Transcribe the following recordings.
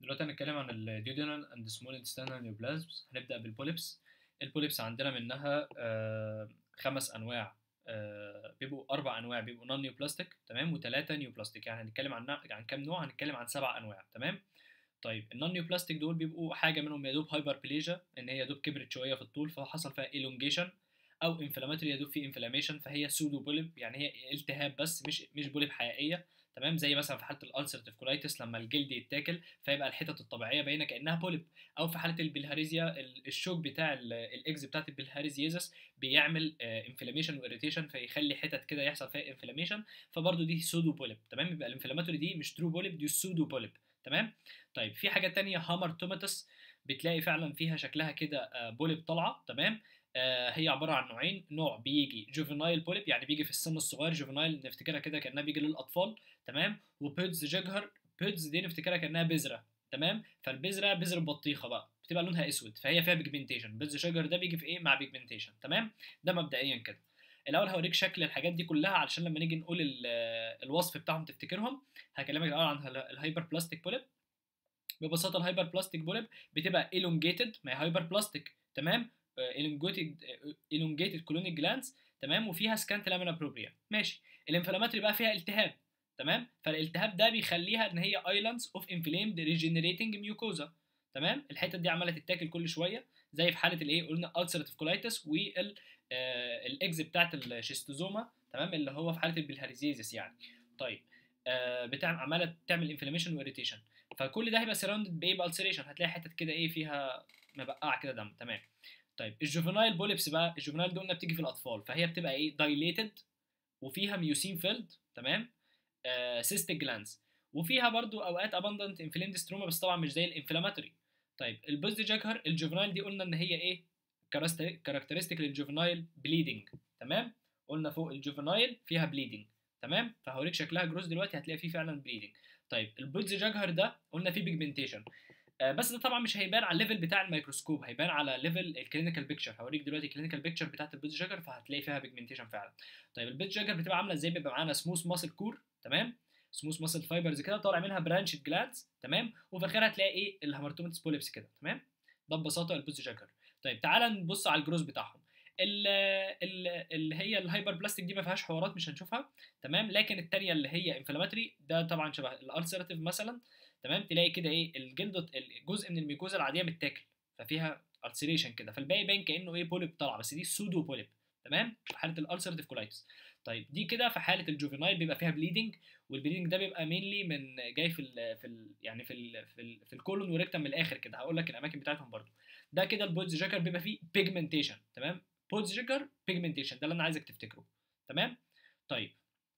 دلوقتي هنتكلم عن الديودينال اند سمول انتستينال نيوبلازمز هنبدا بالبوليبس البوليبس عندنا منها آه، خمس انواع آه، بيبقوا اربع انواع بيبقوا نون نيوبلاستيك تمام وثلاثه نيوبلاستيك يعني هنتكلم عن عن كام نوع هنتكلم عن سبع انواع تمام طيب النون نيوبلاستيك دول بيبقوا حاجه منهم يا دوب هايبر بليجا ان هي يا دوب كبرت شويه في الطول فحصل فيها elongation او انفلاماتوري يا دوب في انفلاميشن فهي سودو بوليب يعني هي التهاب بس مش مش بوليب حقيقيه تمام زي مثلا في حاله الالسرتيف كولايتس لما الجلد يتاكل فيبقى الحتت الطبيعيه باينه كانها بوليب او في حاله البلهاريزيا الشوك بتاع الاكز بتاعت البلهاريزيزس بيعمل انفلاميشن واريتيشن فيخلي حتت كده يحصل فيها انفلاميشن فبرضه دي سودو بوليب تمام يبقى الانفلاماتوري دي مش ترو بوليب دي سودو بوليب تمام طيب في حاجه تانية هامرتوماتس بتلاقي فعلا فيها شكلها كده بوليب طالعه تمام آه هي عباره عن نوعين نوع بيجي جوفينايل بوليب يعني بيجي في السن الصغير جوفينايل نفتكرها كده كانها بيجي للاطفال تمام وبيدز جاجهر بيدز دي نفتكرها كانها بذره تمام فالبذره بذره بطيخه بقى بتبقى لونها اسود فهي فيها بيجمنتيشن بيدز جاجهر ده بيجي في ايه مع بيجمنتيشن تمام ده مبدئيا كده الاول هوريك شكل الحاجات دي كلها علشان لما نيجي نقول الوصف بتاعهم تفتكرهم هكلمك الاول عن الهايبر بلاستيك بوليب ببساطه الهايبر بلاستيك بوليب بتبقى elongated ما هي هايبر بلاستيك تمام elongated elongated colonic glands تمام وفيها سكانت لامينا بروبريا ماشي الانفلاماتوري بقى فيها التهاب تمام فالالتهاب ده بيخليها ان هي ايلاندز اوف انفليمد ريجنريتنج ميوكوزا تمام الحتت دي عماله تتاكل كل شويه زي في حاله الايه قلنا ulcerative colitis وال الاكز بتاعت الشيستوزوما تمام اللي هو في حاله البلهارزيزيس يعني طيب آه بتاع عماله تعمل انفلاميشن واريتيشن فكل ده هيبقى سراوندد بايه بالسريشن هتلاقي حتت كده ايه فيها مبقعه كده دم تمام طيب الجوفينايل بوليبس بقى الجوفينايل دي قلنا بتيجي في الاطفال فهي بتبقى ايه دايليتد وفيها ميوسين فيلد تمام آه سيستيك جلانز وفيها برضو اوقات اباندنت انفليمد ستروما بس طبعا مش زي الانفلاماتوري طيب البوزد جاكهر الجوفينايل دي قلنا ان هي ايه كاركترستيك للجوفينايل بليدنج تمام قلنا فوق الجوفينايل فيها بليدنج تمام فهوريك شكلها جروس دلوقتي هتلاقي فيه فعلا بليدنج طيب البولز جاجهر ده قلنا فيه بيجمنتيشن آه بس ده طبعا مش هيبان على الليفل بتاع الميكروسكوب هيبان على ليفل الكلينيكال بيكتشر هوريك دلوقتي الكلينيكال بيكتشر بتاعت البولز جاجهر فهتلاقي فيها بيجمنتيشن فعلا طيب البولز جاجهر بتبقى عامله ازاي بيبقى معانا سموث ماسل كور تمام سموث ماسل فايبرز كده طالع منها برانشد جلادز تمام وفي اخرها هتلاقي ايه الهامرتوماتس بوليبس كده تمام ده ببساطه البولز جاجهر طيب تعالى نبص على الجروس بتاعهم اللي هي الهايبر بلاستيك دي ما فيهاش حوارات مش هنشوفها تمام لكن الثانيه اللي هي انفلاماتوري ده طبعا شبه الالسراتيف مثلا تمام تلاقي كده ايه الجلد الجزء من الميكوزا العاديه متاكل ففيها السريشن كده فالباقي باين كانه ايه بوليب طالعه بس دي سودو بوليب تمام في حاله الالسراتيف كولايتس طيب دي كده في حاله الجوفينايل بيبقى فيها بليدنج والبليدنج ده بيبقى مينلي من جاي في ال في ال يعني في ال في, ال في الكولون وريكتم من الاخر كده هقول لك الاماكن بتاعتهم برده ده كده البودز جاكر بيبقى فيه بيجمنتيشن تمام بودز جاكر بيجمنتيشن ده اللي انا عايزك تفتكره تمام طيب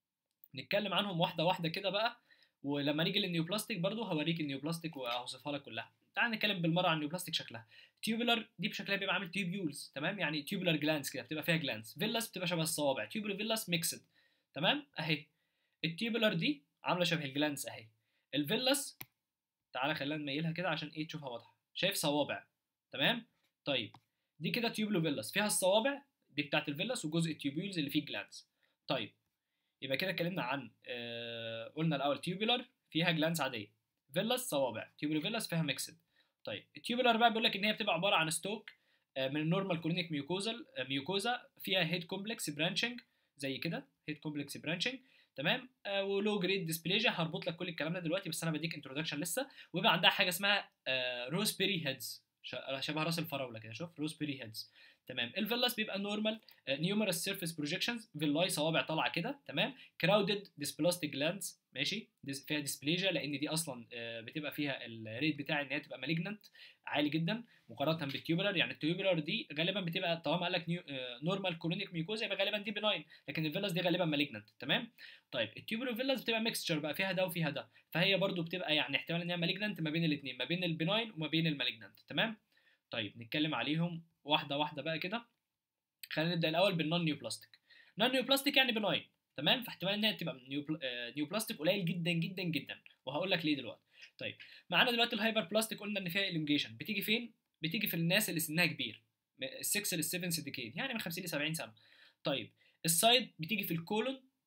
نتكلم عنهم واحده واحده كده بقى ولما نيجي للنيوبلاستيك برضو هوريك النيوبلاستيك وهوصفها لك كلها تعال نتكلم بالمره عن النيوبلاستيك شكلها تيوبولار دي بشكلها بيبقى عامل تيوبيولز تمام يعني تيوبولار جلانس كده بتبقى فيها جلانس فيلاس بتبقى شبه الصوابع تيوبولار فيلاس ميكسد تمام اهي التيوبولار دي عامله شبه الجلانس اهي الفيلاس تعالى خلينا نميلها كده عشان ايه تشوفها واضحه شايف صوابع تمام طيب دي كده تيوبولو فيلاس فيها الصوابع دي بتاعت الفيلاس وجزء التيوبيولز اللي فيه جلانس طيب يبقى كده اتكلمنا عن آه قلنا الاول تيوبولار فيها جلانس عاديه فيلاس صوابع تيوبولو فيلاس فيها ميكسد طيب التيوبولار بقى بيقول لك ان هي بتبقى عباره عن ستوك آه من النورمال كولونيك ميوكوزال آه ميوكوزا فيها هيد كومبلكس برانشنج زي كده هيد كومبلكس برانشنج تمام آه ولو جريد ديسبليجيا هربط لك كل الكلام ده دلوقتي بس انا بديك انتروداكشن لسه ويبقى عندها حاجه اسمها آه روزبيري هيدز شبه راس الفراوله كده شوف روزبيري هيدز تمام الفيلاس بيبقى نورمال نيومرس سيرفيس بروجكشنز فيلاي صوابع طالعه كده تمام كراودد ديسبلاستيك جلاندز ماشي ديس فيها ديسبليجيا لان دي اصلا بتبقى فيها الريت بتاع ان هي تبقى مالجننت عالي جدا مقارنه بالتيوبولار يعني التيوبولار دي غالبا بتبقى طالما قال لك نورمال كولونيك ميوكوزا يبقى غالبا دي بناين لكن الفيلاس دي غالبا مالجننت تمام طيب التيوبولار فيلاس بتبقى ميكستشر بقى فيها ده وفيها ده فهي برده بتبقى يعني احتمال ان هي مالجننت ما بين الاثنين ما بين البناين وما بين المالجننت تمام طيب نتكلم عليهم واحده واحده بقى كده خلينا نبدا الاول بالنون نيو بلاستيك نون نيو بلاستيك يعني بناين تمام فاحتمال ان هي تبقى نيو نيو بلاستيك قليل جدا جدا جدا وهقول لك ليه دلوقتي طيب معانا دلوقتي الهايبر بلاستيك قلنا ان فيها الونجيشن بتيجي فين بتيجي في الناس اللي سنها كبير ال 6 لل 7 ديكيد يعني من 50 ل 70 سنه طيب السايد بتيجي في الكولون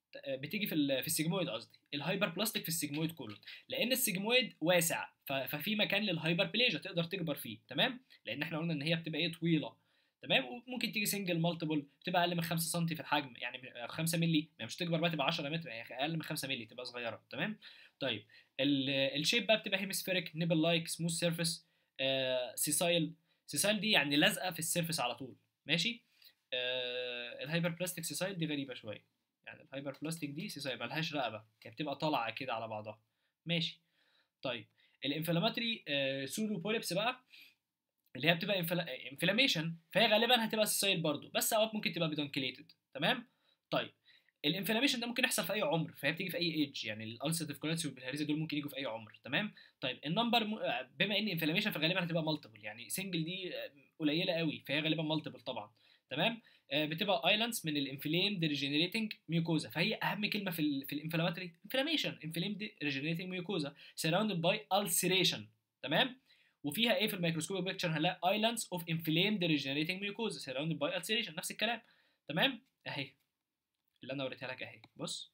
آه، بتيجي في ال- في السيجمويد قصدي الهايبر بلاستيك في السيجمويد كولون لان السيجمويد واسع ف- ففي مكان للهايبر بليجيا تقدر تكبر فيه تمام لان احنا قلنا ان هي بتبقى ايه طويله تمام وممكن تيجي سنجل مالتيبل بتبقى اقل من 5 سم في الحجم يعني 5 مللي يعني مش تكبر بقى تبقى 10 متر يعني اقل من 5 مللي تبقى صغيره تمام طيب ال- الشيب بقى بتبقى هيمسفيريك نيبل لايك سموث سيرفيس سيسايل سيسايل دي يعني لازقه في السيرفيس على طول ماشي آه الهايبر بلاستيك سيسايل دي غريبه شويه يعني الهايبر بلاستيك دي سيسايل ملهاش رقبه هي بتبقى طالعه كده على بعضها ماشي طيب الانفلاماتري آه سودو بوليبس بقى اللي هي بتبقى انفلاميشن فهي غالبا هتبقى سيسايل برضو بس اوقات ممكن تبقى بدونكليتد تمام طيب الانفلاميشن ده ممكن يحصل في اي عمر فهي بتيجي في اي ايج يعني الالسيتيف كوليتس والبلهارزيا دول ممكن يجوا في اي عمر تمام طيب النمبر م... بما ان انفلاميشن فغالبا هتبقى مالتيبل يعني سنجل دي آه، قليله قوي فهي غالبا مالتيبل طبعا تمام آه، بتبقى ايلاندز من الانفليمد ريجنريتنج ميوكوزا فهي اهم كلمه في ال في الانفلاماتري انفلاميشن انفليمد ريجنريتنج ميوكوزا سراوندد باي ulceration تمام وفيها ايه في الميكروسكوب بيكتشر هنلاقي ايلاندز اوف انفليمد ريجنريتنج ميوكوزا سراوندد باي ulceration نفس الكلام تمام اهي اللي انا وريتها لك اهي بص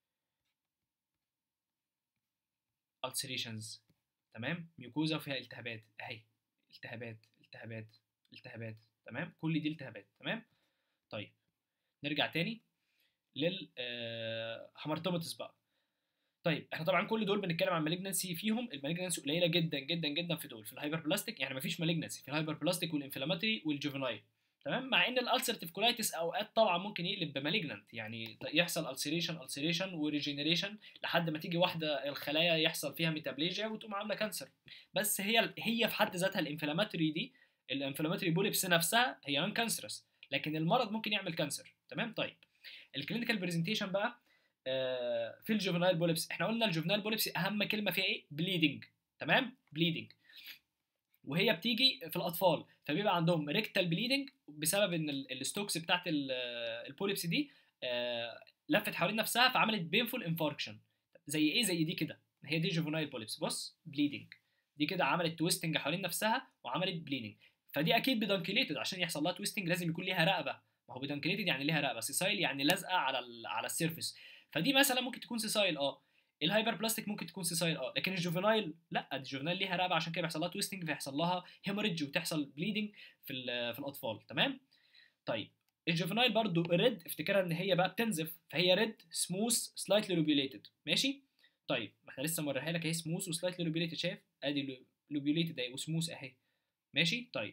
ulcerations تمام ميوكوزا وفيها التهابات اهي التهابات التهابات التهابات تمام كل دي التهابات تمام طيب نرجع تاني لل هامرتوماتس بقى طيب احنا طبعا كل دول بنتكلم عن مالجنسي فيهم المالجنسي قليله جدا جدا جدا في دول في الهايبر بلاستيك يعني مفيش مالجنسي في الهايبر بلاستيك والانفلاماتري والجوفينايل تمام مع ان الالسرتيف كولايتس اوقات طبعا ممكن يقلب بمالجنانت يعني يحصل السيريشن السيريشن وريجينيريشن لحد ما تيجي واحده الخلايا يحصل فيها ميتابليجيا وتقوم عامله كانسر بس هي هي في حد ذاتها الانفلاماتوري دي الانفلاماتوري بوليبس نفسها هي نون كانسرس لكن المرض ممكن يعمل كانسر تمام طيب الكلينيكال برزنتيشن بقى آه، في الجوفينايل بوليبس احنا قلنا الجوفينايل بوليبس اهم كلمه فيها ايه بليدنج تمام بليدنج وهي بتيجي في الاطفال فبيبقى عندهم ريكتال بليدنج بسبب ان ال- الستوكس بتاعت ال- البوليبس دي آه، لفت حوالين نفسها فعملت بينفول انفاركشن زي ايه زي دي كده هي دي جوفينايل بوليبس بص بليدنج دي كده عملت تويستنج حوالين نفسها وعملت بليدنج فدي اكيد بدانكليتد عشان يحصل لها تويستنج لازم يكون ليها رقبه ما هو بدانكليتد يعني ليها رقبه سيسايل يعني لازقه على ال على السيرفيس فدي مثلا ممكن تكون سيسايل اه الهايبر بلاستيك ممكن تكون سيسايل اه لكن الجوفينايل لا دي الجوفينايل ليها رقبه عشان كده بيحصل لها تويستنج فيحصل لها هيموريدج وتحصل بليدنج في ال- في الاطفال تمام طيب الجوفينايل برضو ريد افتكرها ان هي بقى بتنزف فهي ريد سموث سلايتلي لوبيوليتد ماشي طيب ما احنا لسه موريها لك اهي سموث وسلايتلي لوبيوليتد شايف ادي لوبيوليتد اهي وسموث اهي ماشي طيب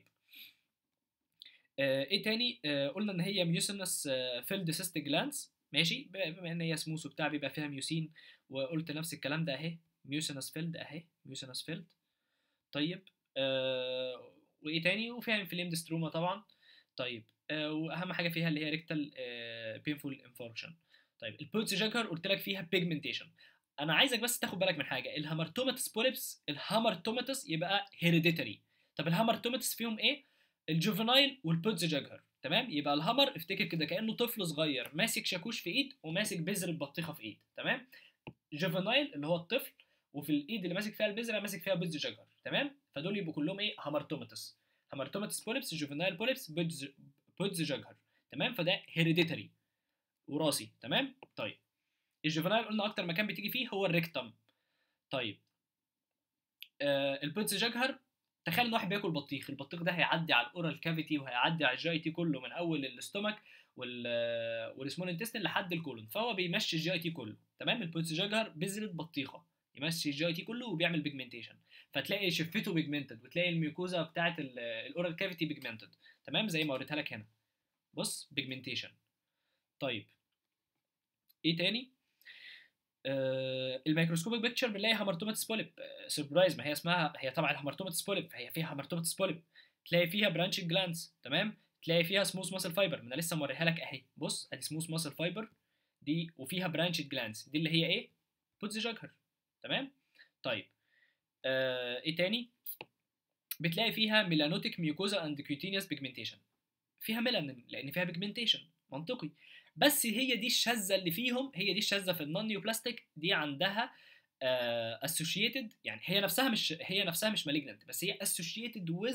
آه ايه تاني آه قلنا ان هي ميوسينس آه فيلد سيست جلانس ماشي ب- بما ان هي سموث وبتاع بيبقى فيها ميوسين وقلت نفس الكلام ده اهي ميوسينس فيلد اهي ميوسينس فيلد طيب آه وايه تاني وفيها انفليمد ستروما طبعا طيب آه واهم حاجه فيها اللي هي ريكتال آه بينفول انفاركشن طيب البوتس جاكر قلت لك فيها بيجمنتيشن انا عايزك بس تاخد بالك من حاجه الهامرتوماتس بوليبس الهامرتوماتس يبقى هيريديتري طب الهامرتوماتس فيهم ايه الجوفينايل والبوتس جاكر تمام يبقى الهامر افتكر كده كانه طفل صغير ماسك شاكوش في ايد وماسك بذر البطيخه في ايد تمام جوفينايل اللي هو الطفل وفي الايد اللي ماسك فيها البذره ماسك فيها بوتس جاكر تمام فدول يبقوا كلهم ايه هامرتوماتس هامرتوماتس بوليبس جوفينايل بوليبس بوتس جاكر تمام فده هيريديتري وراثي تمام طيب الجوفينايل قلنا اكتر مكان بتيجي فيه هو الريكتم طيب آه البوتس جاكر تخيل ان واحد بياكل بطيخ البطيخ ده هيعدي على الاورال كافيتي وهيعدي على الجي تي كله من اول الاستومك وال والسمول انتستين لحد الكولون فهو بيمشي الجي تي كله تمام البوتس جاكر بذره بطيخه يمشي الجي تي كله وبيعمل بيجمنتيشن فتلاقي شفته بيجمنتد وتلاقي الميوكوزا بتاعه الاورال كافيتي بيجمنتد تمام زي ما وريتها لك هنا بص بيجمنتيشن طيب ايه تاني آه الميكروسكوبيك بيكتشر بنلاقي هامرتوماتس بوليب آه سربرايز ما هي اسمها هي طبعا هامرتوماتس بوليب فهي فيها هامرتوماتس بوليب تلاقي فيها برانش جلانس تمام تلاقي فيها سموث ماسل فايبر ما انا لسه موريها لك اهي بص ادي سموث ماسل فايبر دي وفيها برانش جلانس دي اللي هي ايه بوتز جاكر تمام طيب آه ايه تاني بتلاقي فيها ميلانوتيك ميوكوزا اند كيوتينيوس بيجمنتيشن فيها ميلانين لان فيها بيجمنتيشن منطقي بس هي دي الشاذه اللي فيهم هي دي الشاذه في النون نيوبلاستيك دي عندها اسوشيتد يعني هي نفسها مش هي نفسها مش مالجنت بس هي اسوشيتد ويز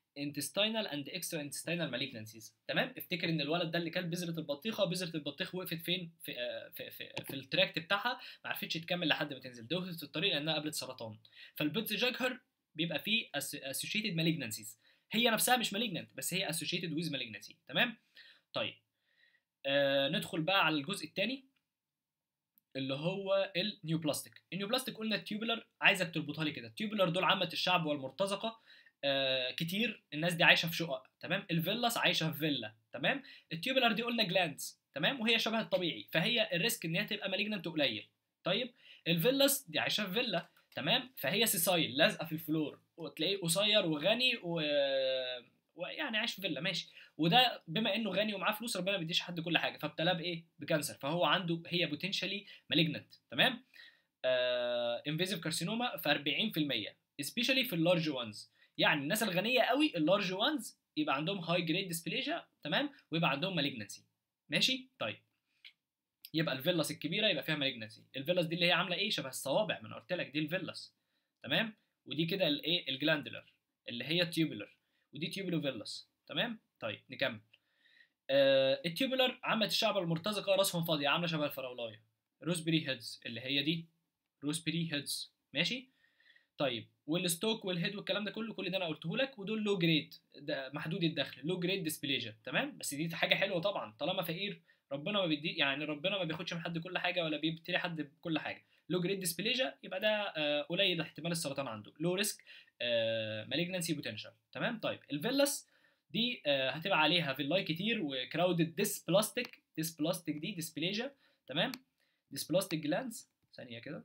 intestinal and extra intestinal malignancies تمام افتكر ان الولد ده اللي كان بذره البطيخه بذره البطيخ وقفت فين في آه، في في, في التراكت بتاعها ما عرفتش تكمل لحد ما تنزل ده وقفت في الطريق لانها قابلت سرطان فالبيتز جاكهر بيبقى فيه associated malignancies هي نفسها مش malignant بس هي associated with malignancy تمام طيب آه ندخل بقى على الجزء الثاني اللي هو النيوبلاستيك النيوبلاستيك قلنا التيوبولار عايزك تربطها لي كده التيوبولار دول عامه الشعب والمرتزقه آه كتير الناس دي عايشه في شقق تمام الفيلاس عايشه في فيلا تمام التيوبولار دي قلنا جلاندز تمام وهي شبه الطبيعي فهي الريسك ان هي تبقى مالجننت قليل طيب الفيلاس دي عايشه في فيلا تمام فهي سيسايل لازقه في الفلور وتلاقيه قصير وغني و... ويعني عايش في فيلا ماشي وده بما انه غني ومعاه فلوس ربنا ما بيديش حد كل حاجه فابتلاه بايه بكانسر فهو عنده هي بوتنشالي مالجننت تمام انفيزيف كارسينوما في 40% سبيشالي في اللارج وانز يعني الناس الغنيه قوي اللارج وانز يبقى عندهم هاي جريد ديسبليجيا تمام ويبقى عندهم مالجنسي ماشي طيب يبقى الفيلاس الكبيره يبقى فيها مالجنسي الفيلاس دي اللي هي عامله ايه شبه الصوابع ما انا قلت لك دي الفيلاس تمام ودي كده الايه الجلاندولار اللي هي تيوبولار ودي تيوبولو فيلاس تمام طيب نكمل آه التيوبولار عامه الشعب المرتزقه راسهم فاضيه عامله شبه الفراولايه روزبري هيدز اللي هي دي روزبري هيدز ماشي طيب والستوك والهيد والكلام ده كله كل ده انا قلته لك ودول لو جريد محدود الدخل لو جريد ديسبليجيا تمام بس دي حاجه حلوه طبعا طالما فقير ربنا ما بيدي يعني ربنا ما بياخدش من حد كل حاجه ولا بيبتلي حد بكل حاجه لو جريد ديسبليجيا يبقى ده آه قليل احتمال السرطان عنده لو ريسك مالجنسي بوتنشال تمام طيب الفيلاس دي آه هتبقى عليها فيلاي كتير وكراودد ديسبلاستيك ديسبلاستيك دي ديسبليجيا تمام ديسبلاستيك جلانس ثانيه كده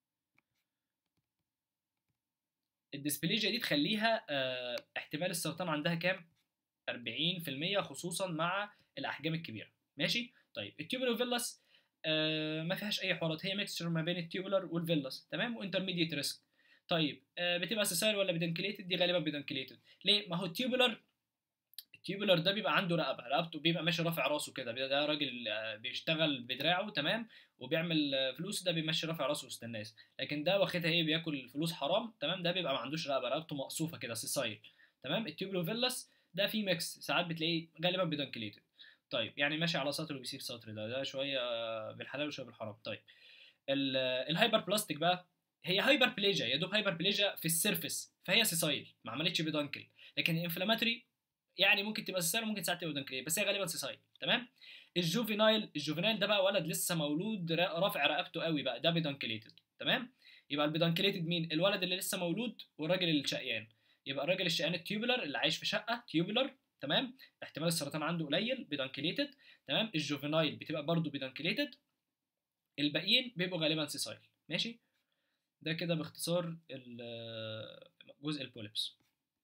الديسبليجيا دي تخليها آه احتمال السرطان عندها كام 40% خصوصا مع الاحجام الكبيره ماشي طيب التيوبولار فيلاس آه ما فيهاش اي حوارات هي ميكستشر ما بين التيوبولار والفيلاس تمام وانترميديت ريسك طيب آه بتبقى سيسايل ولا بدنكليتد دي غالبا بدنكليتد ليه ما هو التيوبولار التيوبولار ده بيبقى عنده رقبه رقبته بيبقى ماشي رافع راسه كده ده راجل بيشتغل بدراعه تمام وبيعمل فلوس ده بيمشي رافع راسه وسط الناس لكن ده واخدها ايه بياكل فلوس حرام تمام ده بيبقى ما عندوش رقبه رقبته مقصوفه كده سيسايل تمام التيوبولو فيلاس ده فيه ميكس ساعات بتلاقيه غالبا بدنكليتد طيب يعني ماشي على سطر وبيسيب سطر ده ده شويه بالحلال وشويه بالحرام طيب الهايبر بلاستيك بقى هي هايبر بليجيا يا دوب هايبر بليجيا في السيرفس فهي سيسايل ما عملتش بدانكل لكن الانفلاماتوري يعني ممكن تبقى سيسايل وممكن ساعات تبقى بدانكليه بس هي غالبا سيسايل تمام الجوفينايل الجوفينايل ده بقى ولد لسه مولود رافع رقبته قوي بقى ده بدانكليتد تمام يبقى البيدانكليتد مين الولد اللي لسه مولود والراجل الشقيان يبقى الراجل الشقيان التيوبولار اللي عايش في شقه تيوبولار تمام احتمال السرطان عنده قليل بيدانكليتد تمام الجوفينايل بتبقى برضه بيدانكليتد الباقيين بيبقوا غالبا سيسايل ماشي ده كده باختصار جزء البوليبس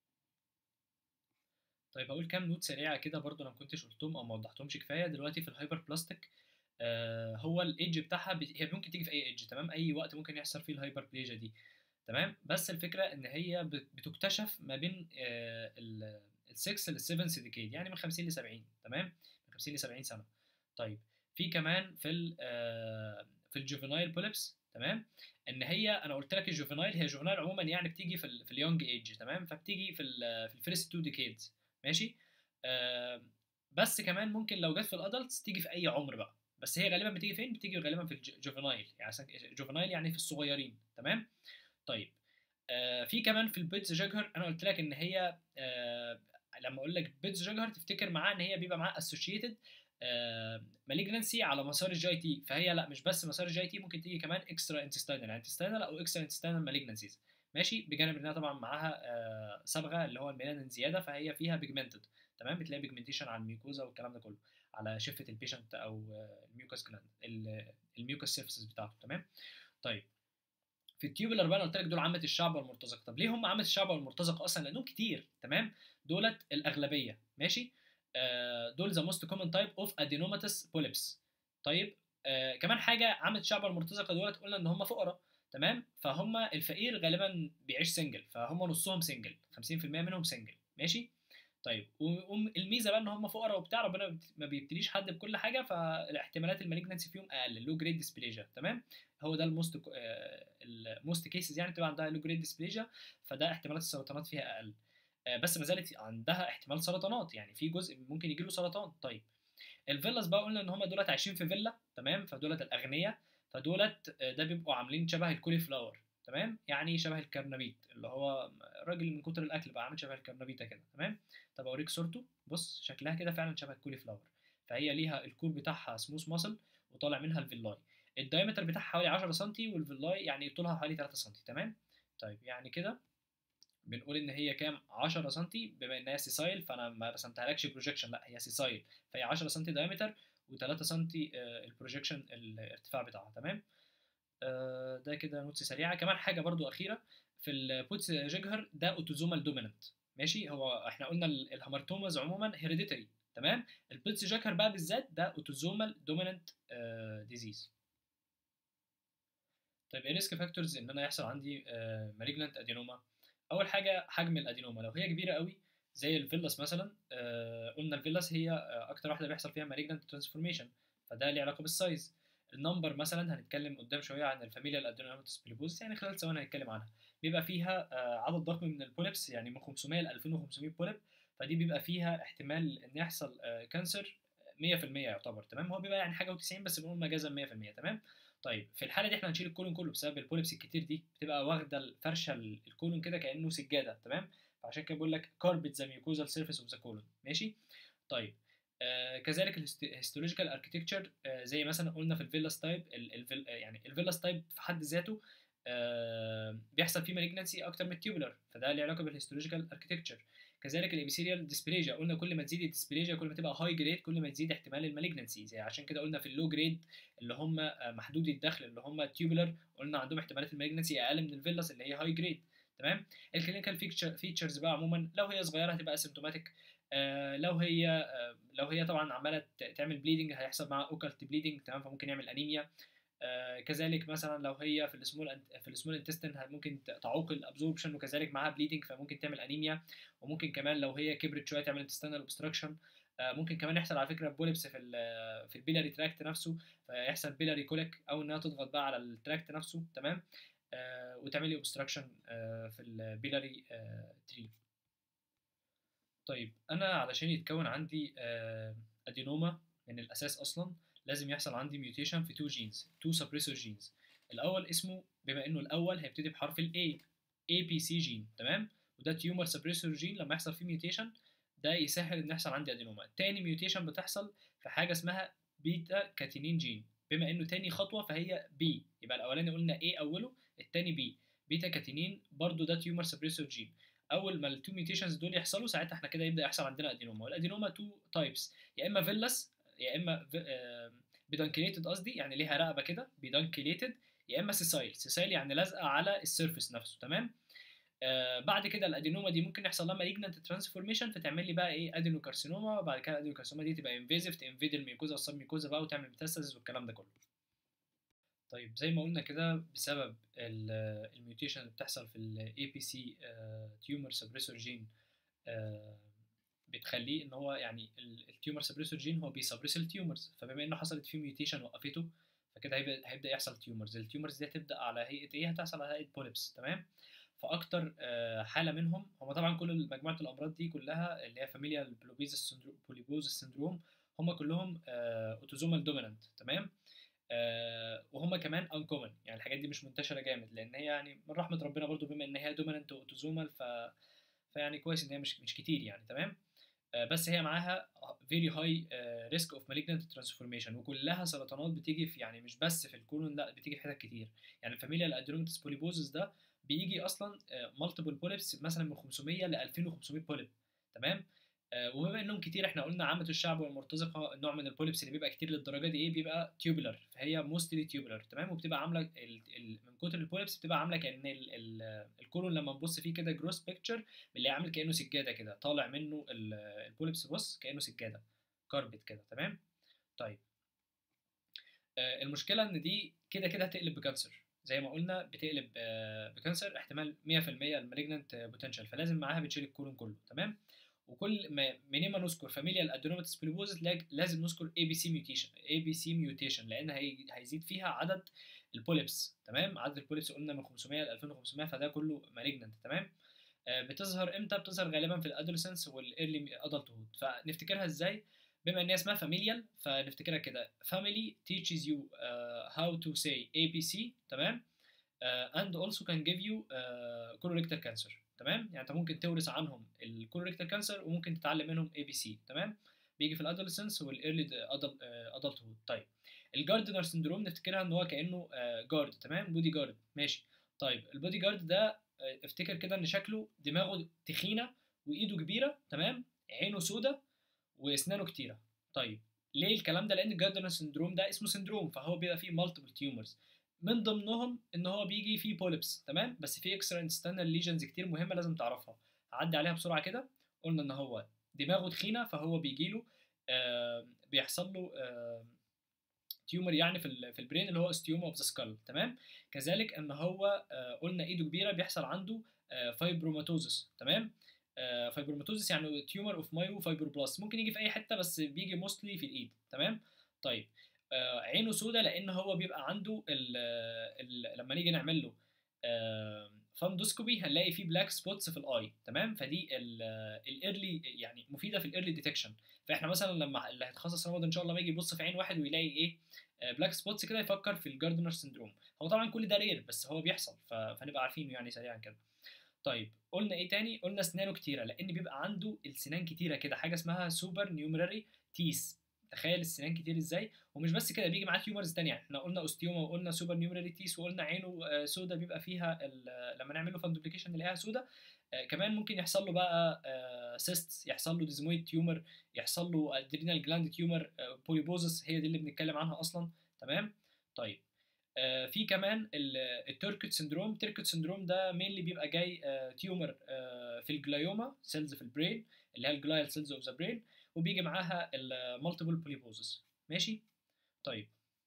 طيب هقول كام نوت سريعه كده برضو انا ما كنتش قلتهم او ما وضحتهمش كفايه دلوقتي في الهايبر بلاستيك آه هو الايدج بتاعها بت... هي ممكن تيجي في اي ايدج تمام اي وقت ممكن يحصل فيه الهايبر بليجيا دي تمام بس الفكره ان هي بتكتشف ما بين آه ال 6 ل 7 ديكيد يعني من 50 ل 70 تمام من 50 ل 70 سنه طيب في كمان في ال آه في الجوفينايل بوليبس تمام ان هي انا قلت لك الجوفينايل هي جوفينايل عموما يعني بتيجي في ال في اليونج ايج تمام فبتيجي في ال في الفيرست 2 ديكيدز ماشي آه بس كمان ممكن لو جت في الادلتس تيجي في اي عمر بقى بس هي غالبا بتيجي فين بتيجي غالبا في الجوفينايل يعني جوفينايل يعني في الصغيرين تمام طيب آه في كمان في البيتز جاجهر انا قلت لك ان هي آه لما اقول لك بيتز جاجهر تفتكر معاه ان هي بيبقى معاه اسوشيتد مالجنسي على مسار الجي تي فهي لا مش بس مسار الجي تي ممكن تيجي كمان اكسترا انتستينال انتستينال او اكسترا انتستينال مالجنسيز ماشي بجانب انها طبعا معاها آه صبغه اللي هو الميلانين زياده فهي فيها بيجمنتد تمام بتلاقي بيجمنتيشن على الميوكوزا والكلام ده كله على شفه البيشنت او الميوكس جلاند الميوكس سيرفيسز بتاعته تمام طيب في التيوبولار بقى انا قلت لك دول عامه الشعب والمرتزقه طب ليه هم عامه الشعب والمرتزقه اصلا لانهم كتير تمام دولت الاغلبيه ماشي آه دول ذا موست كومن تايب اوف ادينوماتس بوليبس طيب آه كمان حاجه عامه الشعب والمرتزقه دولت قلنا ان هم فقراء تمام فهم الفقير غالبا بيعيش سنجل فهم نصهم سنجل 50% منهم سنجل ماشي طيب والميزه بقى ان هم فقراء وبتاع ربنا ما بيبتليش حد بكل حاجه فالاحتمالات المالجنسي فيهم اقل لو جريد ديسبليجيا تمام هو ده الموست الموست كيسز يعني بتبقى عندها لو جريد ديسبليجيا فده احتمالات السرطانات فيها اقل آه، بس ما زالت عندها احتمال سرطانات يعني في جزء ممكن يجي له سرطان طيب الفيلاس بقى قلنا ان هم دولت عايشين في فيلا تمام فدولت الاغنياء فدولت آه، ده بيبقوا عاملين شبه الكولي فلاور تمام يعني شبه الكرنبيت اللي هو راجل من كتر الاكل بقى عامل شبه الكرنبيته كده تمام طب اوريك صورته بص شكلها كده فعلا شبه الكولي فلاور فهي ليها الكور بتاعها سموث ماسل وطالع منها الفيلاي الدايمتر بتاعها حوالي 10 سم والفيلاي يعني طولها حوالي 3 سم تمام طيب يعني كده بنقول ان هي كام 10 سم بما انها سيسايل فانا ما رسمتها لكش بروجيكشن لا هي سيسايل فهي 10 سم دايمتر و3 سم البروجيكشن الارتفاع بتاعها تمام آه، ده كده نوتس سريعه كمان حاجه برضو اخيره في البوتس جيجهر ده اوتوزومال دوميننت ماشي هو احنا قلنا ال- الهامرتوماز عموما هيريديتري تمام البوتس جيجهر بقى بالذات ده اوتوزومال دوميننت ديزيز طيب ايه ريسك فاكتورز ان انا يحصل عندي مالجنانت ادينوما اول حاجه حجم الادينوما لو هي كبيره قوي زي الفيلاس مثلا آه، قلنا الفيلاس هي آه، اكتر واحده بيحصل فيها مالجنانت ترانسفورميشن فده ليه علاقه بالسايز النمبر مثلا هنتكلم قدام شويه عن الفاميليا الادينوماتوس بوليبوز يعني خلال ثواني هنتكلم عنها بيبقى فيها آه، عدد ضخم من البوليبس يعني من 500 ل 2500 بوليب فدي بيبقى فيها احتمال ان يحصل آه، كانسر 100% يعتبر تمام هو بيبقى يعني حاجه و90 بس بنقول مجازا 100% تمام طيب في الحاله دي احنا هنشيل الكولون كله بسبب البوليبس الكتير دي بتبقى واخده الفرشه ال- الكولون كده كانه سجاده تمام فعشان كده بقول لك كاربت ذا ميوكوزال سيرفيس اوف ذا كولون ماشي طيب آه كذلك الهيستولوجيكال اركتكتشر آه زي مثلا قلنا في الفيلاس تايب يعني الفيلاس تايب في حد ذاته آه بيحصل فيه مالجنسي اكتر من التيوبولار فده له علاقه بالهيستولوجيكال اركتكتشر كذلك الابيثيريال ديسبليجيا قلنا كل ما تزيد الديسبليجيا كل ما تبقى هاي جريد كل ما تزيد احتمال المالجنسي زي عشان كده قلنا في اللو جريد اللي هم آه، محدودي الدخل اللي هم تيوبولار قلنا عندهم احتمالات المالجنسي اقل من الفيلاس اللي هي هاي جريد تمام الكلينيكال فيتشرز بقى عموما لو هي صغيره هتبقى اسيمتوماتيك آه لو هي آه لو هي طبعا عماله ت- تعمل بليدنج هيحصل معاها اوكالت بليدنج تمام فممكن يعمل انيميا آه كذلك مثلا لو هي في السمول في السمول انتستين ممكن ت- تعوق الابزوربشن وكذلك معاها بليدنج فممكن تعمل انيميا وممكن كمان لو هي كبرت شويه تعمل انتستينال اوبستراكشن ممكن كمان يحصل على فكره بوليبس في ال في البيلاري تراكت نفسه فيحصل بيلاري كوليك او انها تضغط بقى على التراكت نفسه تمام آه وتعمل لي اوبستراكشن آه في البيلاري آه تري طيب انا علشان يتكون عندي آه ادينوما من الاساس اصلا لازم يحصل عندي ميوتيشن في تو جينز تو سبريسور جينز الاول اسمه بما انه الاول هيبتدي بحرف الاي اي بي سي جين تمام وده تيومر سبريسور جين لما يحصل فيه ميوتيشن ده يسهل ان يحصل عندي ادينوما تاني ميوتيشن بتحصل في حاجه اسمها بيتا كاتينين جين بما انه تاني خطوه فهي بي يبقى الاولاني قلنا ايه اوله التاني بي بيتا كاتينين برضو ده تيومر سبريسور جين اول ما التو ميوتيشنز دول يحصلوا ساعتها احنا كده يبدا يحصل عندنا ادينوما والادينوما تو تايبس يا اما فيلاس يا اما بيدانكيليتد قصدي يعني ليها رقبه كده بيدانكيليتد يا اما سيسايل سيسايل يعني لازقه على السيرفيس نفسه تمام آه بعد كده الادينوما دي ممكن يحصل لها مالجنت ترانسفورميشن فتعمل لي بقى ايه ادينوكارسينوما وبعد كده الادينوكارسينوما دي تبقى انفيزيف تنفيد الميوكوزا والسب ميوكوزا بقى وتعمل ميتاستاسيس والكلام ده كله طيب زي ما قلنا كده بسبب الميوتيشن اللي بتحصل في الاي بي سي تيومر سبريسور جين بتخليه ان هو يعني التيومر سبريسور جين هو بيسبريس التيومرز فبما انه حصلت فيه ميوتيشن وقفته فكده هيبدا هيبدا يحصل تيومرز التيومرز دي هتبدا على هيئه ايه هتحصل على هيئه بوليبس تمام فاكتر آه، حاله منهم هم طبعا كل مجموعه الامراض دي كلها اللي هي فاميليا بوليبوز سندروم هم كلهم اوتوزومال دومينانت تمام آه، وهم كمان انكومن يعني الحاجات دي مش منتشره جامد لان هي يعني من رحمه ربنا برضو بما ان هي دومينانت واوتوزومال ف فيعني كويس ان هي مش مش كتير يعني تمام آه، بس هي معاها فيري هاي ريسك اوف malignant ترانسفورميشن وكلها سرطانات بتيجي في يعني مش بس في الكولون لا بتيجي في حتت كتير يعني الفاميليا الادينوماتس بوليبوزس ده بيجي اصلا مالتيبل بوليبس مثلا من 500 ل 2500 بوليب تمام آه، وبما انهم كتير احنا قلنا عامه الشعب والمرتزقه نوع من البوليبس اللي بيبقى كتير للدرجه دي ايه بيبقى تيوبولار فهي موستلي تيوبولار تمام وبتبقى عامله ال... ال... من كتر البوليبس بتبقى عامله كان ال... ال... الكولون لما نبص فيه كده جروس بيكتشر اللي عامل كانه سجاده كده طالع منه ال... البوليبس بص كانه سجاده كاربت كده تمام طيب آه، المشكله ان دي كده كده هتقلب بكانسر زي ما قلنا بتقلب آه، بكانسر احتمال 100% المالجنت بوتنشال فلازم معاها بتشيل الكولون كله تمام وكل ما منين ما نذكر فاميليا الادينوماتس بوليبوزس لازم نذكر اي بي سي ميوتيشن اي بي سي ميوتيشن لان هي هيزيد فيها عدد البوليبس تمام عدد البوليبس قلنا من 500 ل 2500 فده كله مالجنت تمام آه، بتظهر امتى بتظهر غالبا في الادولسنس والايرلي ادلتهود فنفتكرها ازاي بما ان هي اسمها فاميليال فنفتكرها كده family teaches you uh, how to say ABC تمام uh, and also can give you uh, colorectal cancer تمام يعني انت ممكن تورث عنهم الكولوريكتال كانسر وممكن تتعلم منهم اي بي سي تمام بيجي في الادولسنس والايرلي ادلتهود طيب الجاردنر سندروم نفتكرها ان هو كانه جارد تمام بودي جارد ماشي طيب البودي جارد ده آه، افتكر كده ان شكله دماغه تخينه وايده كبيره تمام عينه سودة واسنانه كتيره طيب ليه الكلام ده لان الجاردنر سندروم ده اسمه سندروم فهو بيبقى فيه مالتيبل تيومرز من ضمنهم ان هو بيجي فيه بوليبس تمام بس في اكسترا انستانال ليجنز كتير مهمه لازم تعرفها هعدي عليها بسرعه كده قلنا ان هو دماغه تخينه فهو بيجي له آه بيحصل له آه تيومر يعني في ال- في البرين اللي هو استيوما اوف ذا سكال تمام كذلك ان هو آه قلنا ايده كبيره بيحصل عنده آه فايبروماتوزس تمام آه فايبروماتوزس يعني تيومر اوف مايو فايبروبلاست ممكن يجي في اي حته بس بيجي موستلي في الايد تمام طيب آه عينه سودة لان هو بيبقى عنده ال ال لما نيجي نعمل له آه فاندوسكوبي هنلاقي فيه بلاك سبوتس في الاي تمام فدي الايرلي يعني مفيده في الايرلي ديتكشن فاحنا مثلا لما اللي هيتخصص رمضان ان شاء الله ما يجي يبص في عين واحد ويلاقي ايه بلاك سبوتس كده يفكر في الجاردنر سندروم هو طبعا كل ده رير بس هو بيحصل ف- فنبقى عارفينه يعني سريعا كده طيب قلنا ايه تاني قلنا اسنانه كتيره لان بيبقى عنده السنان كتيره كده حاجه اسمها سوبر نيومراري تيس تخيل السنان كتير ازاي ومش بس كده بيجي معاه تيومرز تانية احنا قلنا اوستيوما وقلنا سوبر نيومراري تيس وقلنا عينه آه، سودا بيبقى فيها ال- لما نعمل له فاندوبليكيشن نلاقيها سودا آه، كمان ممكن يحصل له بقى سيست يحصل له ديزمويد تيومر يحصل له ادرينال جلاند تيومر بوليبوزس هي دي اللي بنتكلم عنها اصلا تمام طيب آه، في كمان التيركت سندروم التيركت سندروم ده مينلي بيبقى جاي تيومر في الجلايوما سيلز في البرين اللي هي الجلايال سيلز اوف ذا برين وبيجي معاها المالتيبل بوليبوزس ماشي طيب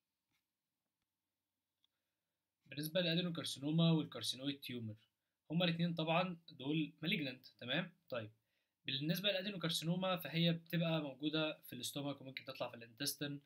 بالنسبه للادينوكارسينوما والكارسينويد تيومر هما الاثنين طبعا دول مالجننت تمام طيب بالنسبه للادينوكارسينوما فهي بتبقى موجوده في الاستومك وممكن تطلع في الانتستين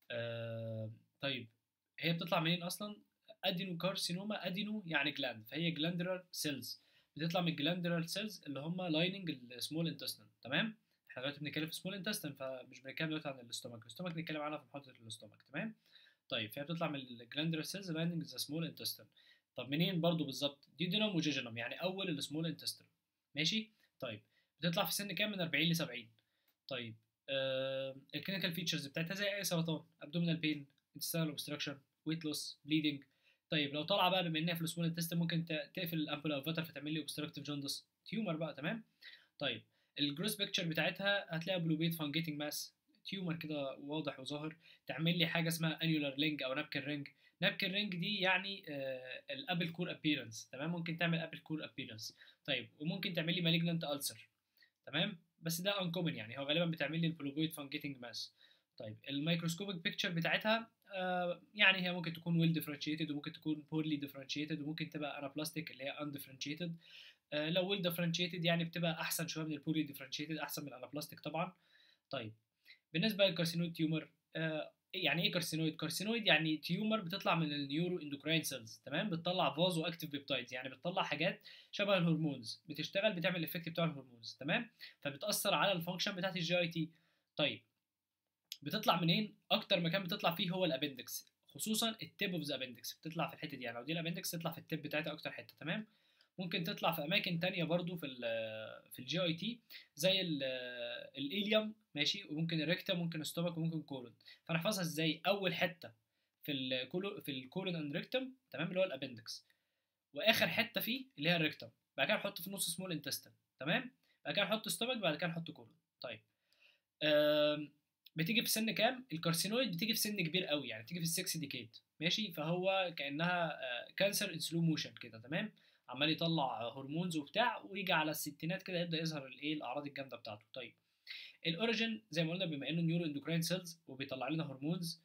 آه طيب هي بتطلع منين اصلا ادينوكارسينوما ادينو يعني جلاند فهي جلاندرال سيلز بتطلع من الجلاندرال سيلز اللي هم لايننج السمول انتستين تمام احنا دلوقتي بنتكلم في سمول انتستين فمش بنتكلم دلوقتي عن الاستومك الاستومك بنتكلم عنها في محاضره الاستومك تمام طيب فهي بتطلع من الجلاندرال سيلز لايننج ذا سمول انتستين طب منين برضو بالظبط ديودينوم وجيجينوم يعني اول السمول انتستين ماشي طيب بتطلع في سن كام من 40 ل 70 طيب آه الكلينيكال فيتشرز بتاعتها زي اي سرطان ابدومينال بين intestinal اوبستراكشن ويت لوس بليدنج طيب لو طالعه بقى بما انها في السمول انتستين ممكن ت- تقفل الامبولا اوفاتر فتعمل لي اوبستراكتيف جوندس تيومر بقى تمام طيب الجروس بيكتشر بتاعتها هتلاقيها بلوبيت فانجيتنج ماس تيومر كده واضح وظاهر تعمل لي حاجه اسمها انيولار رينج او نابكن رينج نابكن رينج دي يعني آه الابل كور ابييرنس تمام ممكن تعمل ابل كور ابييرنس طيب وممكن تعمل لي مالجنانت السر تمام بس ده انكومن يعني هو غالبا بتعمل لي البلوبويد فانجيتنج ماس طيب الميكروسكوبيك بيكتشر بتاعتها آه يعني هي ممكن تكون ويل ديفرنشيتد وممكن تكون بورلي ديفرنشيتد وممكن تبقى انابلاستيك اللي هي اندفرنشيتد آه لو ويل ديفرنشيتد يعني بتبقى احسن شويه من البورلي ديفرنشيتد احسن من الانابلاستيك طبعا طيب بالنسبه للكارسينويد تيومر آه يعني ايه كارسينويد كارسينويد يعني تيومر بتطلع من النيورو اندوكراين سيلز تمام بتطلع فازو اكتيف بيبتايدز يعني بتطلع حاجات شبه الهرمونز بتشتغل بتعمل الافكت بتاع الهرمونز تمام فبتاثر على الفانكشن بتاعت الجي اي تي طيب بتطلع منين اكتر مكان بتطلع فيه هو الابندكس خصوصا التيب اوف ذا ابندكس بتطلع في الحته دي يعني لو دي الابندكس تطلع في التيب بتاعتها اكتر حته تمام ممكن تطلع في اماكن تانية برضو في ال في الجي اي تي زي الاليوم ماشي وممكن الريكتم ممكن الستومك وممكن كولون فنحفظها ازاي اول حته في الكولو في الكولون اند ريكتم تمام اللي هو الابندكس واخر حته فيه اللي هي الريكتم بعد كده نحط في النص سمول انتستين تمام بعد كده نحط ستومك بعد كده نحط كولون طيب آم، بتيجي في سن كام الكارسينويد بتيجي في سن كبير قوي يعني بتيجي في السكس ديكيد ماشي فهو كانها كانسر ان سلو موشن كده تمام عمال يطلع هرمونز وبتاع ويجي على الستينات كده يبدا يظهر الايه الاعراض الجامده بتاعته طيب الاوريجن زي ما قلنا بما انه نيورو اندوكراين سيلز وبيطلع لنا هرمونز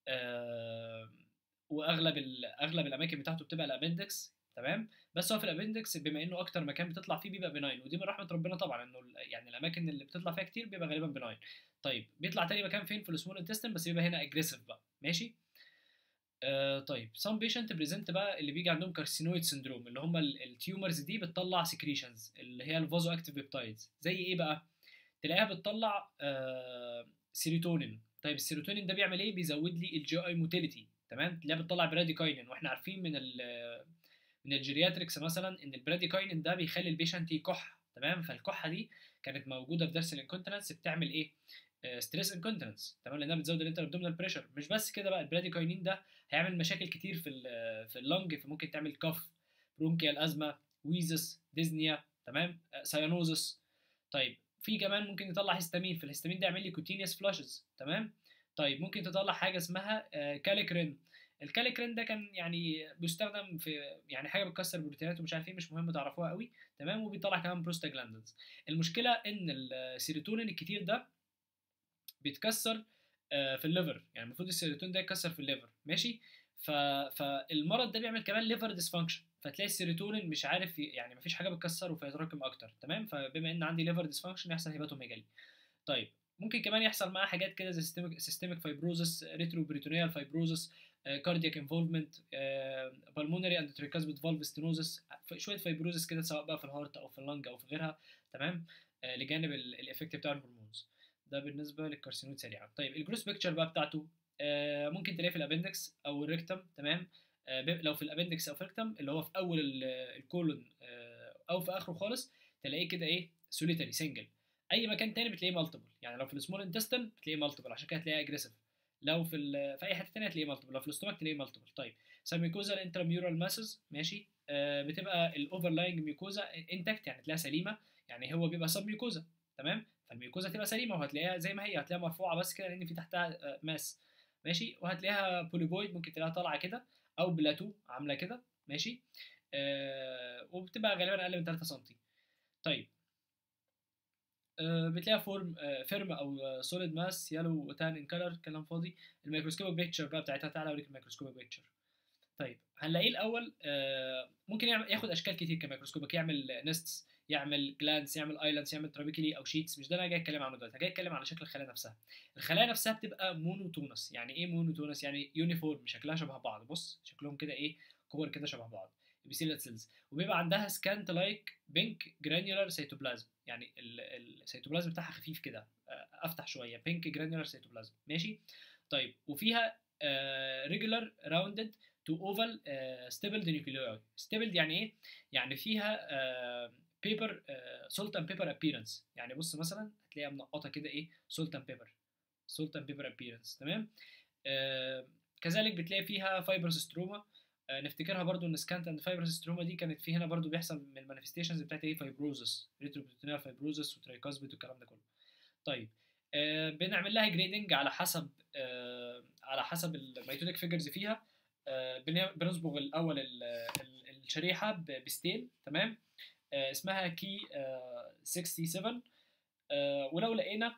آه واغلب ال- اغلب الاماكن بتاعته بتبقى الابندكس تمام بس هو في الابندكس بما انه اكتر مكان بتطلع فيه بيبقى بناين ودي من رحمه ربنا طبعا انه ال- يعني الاماكن اللي بتطلع فيها كتير بيبقى غالبا بناين طيب بيطلع تاني مكان فين في السمول انتستين بس بيبقى هنا اجريسيف بقى ماشي آه طيب some patient بريزنت بقى اللي بيجي عندهم كارسينويد سندروم اللي هم التيومرز دي بتطلع سكريشنز اللي هي الفازو اكتيف بيبتايدز زي ايه بقى تلاقيها بتطلع آه سيروتونين طيب السيروتونين ده بيعمل ايه بيزود لي الجي اي موتيليتي تمام تلاقيها بتطلع براديكاينين واحنا عارفين من ال من الجيرياتريكس مثلا ان البراديكاينين ده بيخلي البيشنت يكح تمام فالكحه دي كانت موجوده في درس الانكونتنس بتعمل ايه ستريس انكونتنس تمام لانها بتزود الانتر ابدومينال بريشر مش بس كده بقى البراديكاينين ده هيعمل مشاكل كتير في ال في اللنج فممكن تعمل كف برونكيال ازمه ويزس ديزنيا تمام سايانوزس طيب في كمان ممكن يطلع هيستامين في الهيستامين ده يعمل لي كوتينيوس فلاشز تمام طيب ممكن تطلع حاجه اسمها كاليكرين الكاليكرين ده كان يعني بيستخدم في يعني حاجه بتكسر بروتينات ومش عارف ايه مش مهم تعرفوها قوي تمام وبيطلع كمان بروستاجلاندز المشكله ان السيروتونين الكتير ده بيتكسر في الليفر يعني المفروض السيروتونين ده يتكسر في الليفر ماشي ف... فالمرض ده بيعمل كمان ليفر ديسفانكشن فتلاقي السيروتونين مش عارف يعني مفيش حاجه بتكسره فيتراكم اكتر تمام فبما ان عندي ليفر ديسفانكشن يحصل هيباتوميجالي طيب ممكن كمان يحصل معاه حاجات كده زي سيستميك سيستميك فايبروزس ريترو بريتونيال فايبروزس كاردياك انفولفمنت بالمونري اند تريكاسبيد فالف ستينوزس شويه فايبروزس كده سواء بقى في الهارت او في اللنج او في غيرها تمام آه لجانب الايفكت بتاع الهرمونز ده بالنسبه للكارسينويد سريعا طيب الجروس بيكتشر بقى بتاعته آه ممكن تلاقيه في الابندكس او الريكتم تمام آه لو في الابندكس او في الريكتم اللي هو في اول الكولون او في اخره خالص تلاقيه كده ايه سوليتري سنجل اي مكان تاني بتلاقيه مالتيبل يعني لو في السمول انتستين بتلاقيه مالتيبل عشان كده هتلاقيه اجريسيف لو في في اي حته ثانيه هتلاقيه مالتيبل لو في الاستومك تلاقيه مالتيبل طيب سبميكوزا انتراميورال ماسز ماشي آه بتبقى الاوفرلاينج ميكوزا انتكت يعني تلاقيها سليمه يعني هو بيبقى سب ميكوزا تمام فالميكوزا تبقى سليمه وهتلاقيها زي ما هي هتلاقيها مرفوعه بس كده لان في تحتها آه ماس ماشي وهتلاقيها بوليبويد ممكن تلاقيها طالعه كده او بلاتو عامله كده ماشي آه وبتبقى غالبا اقل من 3 سم طيب بتلاقيها فورم فيرم او سوليد ماس يلو وتان ان كلر كلام فاضي الميكروسكوبيك بيكتشر بقى بتاعتها تعالى اوريك الميكروسكوبيك بيكتشر طيب هنلاقيه الاول ممكن ياخد اشكال كتير كميكروسكوبيك يعمل نستس يعمل جلانس يعمل ايلاندز يعمل ترابيكلي او شيتس مش ده اللي انا جاي اتكلم عنه دلوقتي انا جاي اتكلم على شكل الخلايا نفسها الخلايا نفسها بتبقى مونوتونس يعني ايه مونوتونس يعني يونيفورم شكلها شبه بعض بص شكلهم كده ايه كور كده شبه بعض ابيثيليال سيلز وبيبقى عندها سكانت لايك بينك جرانيولار سيتوبلازم يعني السيتوبلازم بتاعها خفيف كده افتح شويه بينك جرانيولار سيتوبلازم ماشي طيب وفيها ريجولار راوندد تو اوفال ستيبلد نيوكليوي ستيبلد يعني ايه يعني فيها بيبر سولت اند بيبر ابييرنس يعني بص مثلا هتلاقيها منقطه كده ايه سولت اند بيبر سولت اند بيبر ابييرنس تمام آه كذلك بتلاقي فيها فايبرس ستروما آه نفتكرها برضو ان سكانت اند فايبرس ستروما دي كانت في هنا برضو بيحصل من المانيفستيشنز بتاعت ايه فايبروزس ريتروبروتينيال فايبروزس وترايكاسبيت والكلام ده كله طيب آه بنعمل لها جريدنج على حسب آه على حسب الميتوديك فيجرز فيها آه بنصبغ الاول ال ال الشريحه بستيل تمام آه اسمها كي آه 67 آه ولو لقينا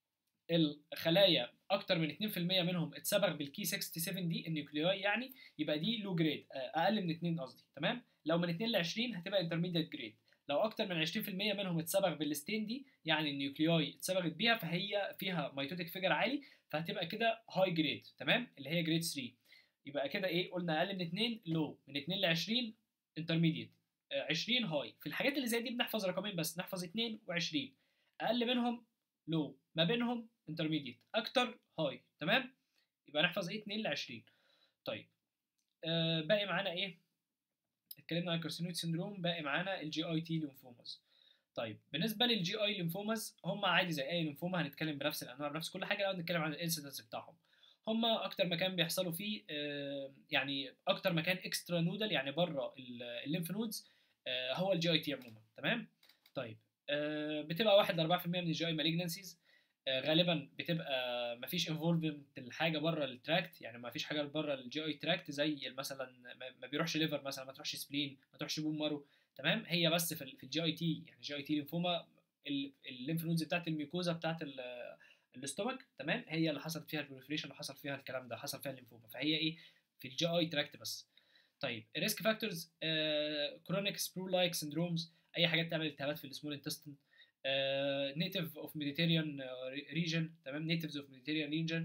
الخلايا اكتر من 2% منهم اتسبغ بالكي 67 دي النيوكليوي يعني يبقى دي لو جريد اقل من 2 قصدي تمام لو من 2 ل 20 هتبقى انترميديت جريد لو اكتر من 20% منهم اتسبغ بالستين دي يعني النيوكليوي اتسبغت بيها فهي فيها ميتوتيك فيجر عالي فهتبقى كده هاي جريد تمام اللي هي جريد 3 يبقى كده ايه قلنا اقل من 2 لو من 2 ل 20 انترميديت 20 هاي في الحاجات اللي زي دي بنحفظ رقمين بس نحفظ 2 و20 اقل منهم لو ما بينهم انترميديت اكتر هاي تمام يبقى نحفظ ايه 2 ل 20 طيب آه باقي معانا ايه اتكلمنا عن الكارسينويد سيندروم باقي معانا الجي اي تي ليمفوماز طيب بالنسبه للجي اي ليمفوماز هم عادي زي اي ليمفوما هنتكلم بنفس الانواع بنفس كل حاجه لو نتكلم عن الانسيدنس بتاعهم هم اكتر مكان بيحصلوا فيه آه يعني اكتر مكان اكسترا نودل يعني بره الليمف نودز آه هو الجي اي تي عموما تمام طيب آه بتبقى 1 ل 4% من الجي اي مالجنسيز غالبا بتبقى ما فيش انفولفمنت الحاجه بره التراكت يعني ما فيش حاجه بره الجي اي تراكت زي مثلا ما بيروحش ليفر مثلا ما تروحش سبلين ما تروحش بون مارو تمام هي بس في, في الجي اي تي يعني الجي اي تي لينفوما الليمف نودز بتاعت الميوكوزا بتاعت الاستومك تمام هي اللي حصل فيها البروليفريشن وحصل فيها الكلام ده حصل فيها الليمفوما فهي ايه في الجي اي تراكت بس طيب الريسك فاكتورز كرونيك سبرو لايك سندرومز اي حاجات تعمل التهابات في السمول انتستين نيتيف اوف ميديتيريان ريجن تمام نيتيفز اوف ميديتيريان ريجن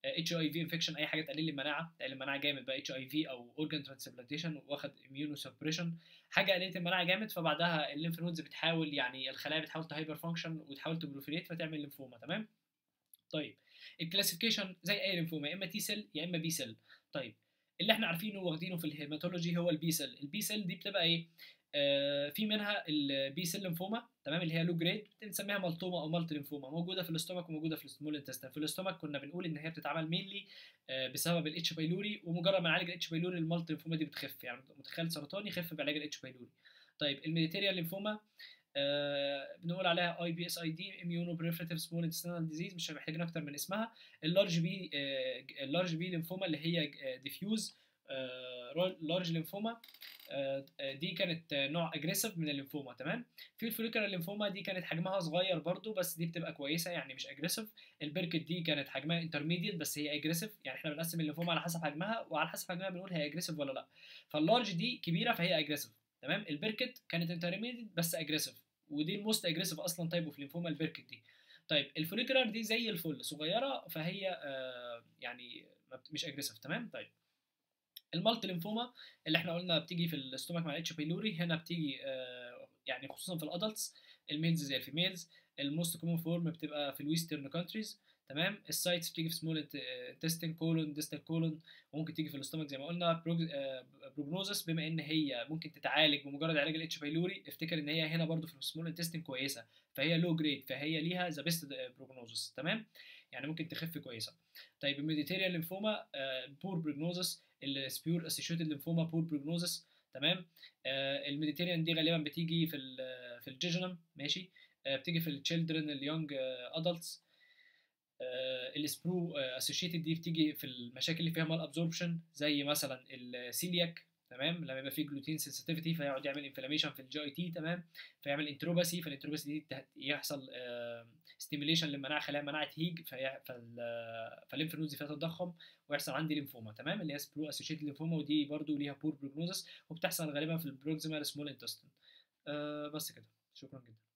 اتش اي في انفكشن اي حاجه تقلل المناعه تقلل المناعه جامد بقى اتش اي في او اورجان ترانسبلانتيشن واخد اميونو سبريشن حاجه قللت المناعه جامد فبعدها الليمف نودز بتحاول يعني الخلايا بتحاول تهايبر فانكشن وتحاول تبروفيليت فتعمل ليمفوما تمام طيب الكلاسيفيكيشن زي اي ليمفوما يا اما تي سيل يا اما بي سيل طيب اللي احنا عارفينه واخدينه في الهيماتولوجي هو البي سيل البي سيل دي بتبقى ايه آه في منها البي سيل ليمفوما تمام اللي هي لو جريد بنسميها ملطومه او مالتي ليمفوما موجوده في الاستومك وموجوده في السمول انتستين في الاستومك كنا بنقول ان هي بتتعمل مينلي آه بسبب الاتش بايلوري ومجرد ما نعالج الاتش بايلوري المالتي ليمفوما دي بتخف يعني متخيل سرطان يخف بعلاج الاتش بايلوري طيب الميديتيريال ليمفوما آه بنقول عليها اي بي اس اي دي اميونو بريفريتيف سمول انتستينال ديزيز مش محتاجين اكتر من اسمها اللارج بي آه اللارج بي ليمفوما اللي هي ديفيوز لارج ليمفوما دي كانت نوع اجريسيف من الليمفوما تمام في الفوليكولار ليمفوما دي كانت حجمها صغير برضو بس دي بتبقى كويسه يعني مش اجريسيف البركت دي كانت حجمها انترميديت بس هي اجريسيف يعني احنا بنقسم الليمفوما على حسب حجمها وعلى حسب حجمها بنقول هي اجريسيف ولا لا فاللارج دي كبيره فهي اجريسيف تمام البركت كانت انترميديت بس اجريسيف ودي الموست اجريسيف اصلا تايب اوف ليمفوما البركت دي طيب الفوليكولار دي زي الفل صغيره فهي آه يعني مش اجريسيف تمام طيب المالتي ليمفوما اللي احنا قلنا بتيجي في الاستومك مع الاتش بايلوري هنا بتيجي آه يعني خصوصا في الادلتس الميلز زي الفيميلز الموست كومون فورم بتبقى في الويسترن كونتريز تمام السايتس بتيجي في سمول انتستين كولون ديستال كولون وممكن تيجي في الاستومك زي ما قلنا بروجنوزس بما ان هي ممكن تتعالج بمجرد علاج الاتش بايلوري افتكر ان هي هنا برضو في السمول انتستين كويسه فهي لو جريد فهي ليها ذا بيست بروجنوزس تمام يعني ممكن تخف كويسه طيب الميديتيريال ليمفوما بور بروجنوزس السبيور اسوشيتد ليمفوما بور بروجنوزس تمام آه الميديتيريان دي غالبا بتيجي في ال في الجيجنم ماشي آه بتيجي في التشيلدرن اليونج ادلتس آه السبرو اسوشيتد دي بتيجي في المشاكل اللي فيها مال ابزوربشن زي مثلا السيلياك تمام لما يبقى فيه جلوتين سنسيتيفيتي فيقعد يعمل انفلاميشن في الجي اي تي تمام فيعمل انتروباسي فالانتروباسي دي يحصل ستيميليشن للمناعه خلايا مناعه هيج فالليمف نودز فيها تضخم ويحصل عندي ليمفوما تمام اللي هي سبرو اسوشيتد ليمفوما ودي برضو ليها بور بروجنوزس وبتحصل غالبا في البروكسيمال سمول انتستين أه بس كده شكرا جدا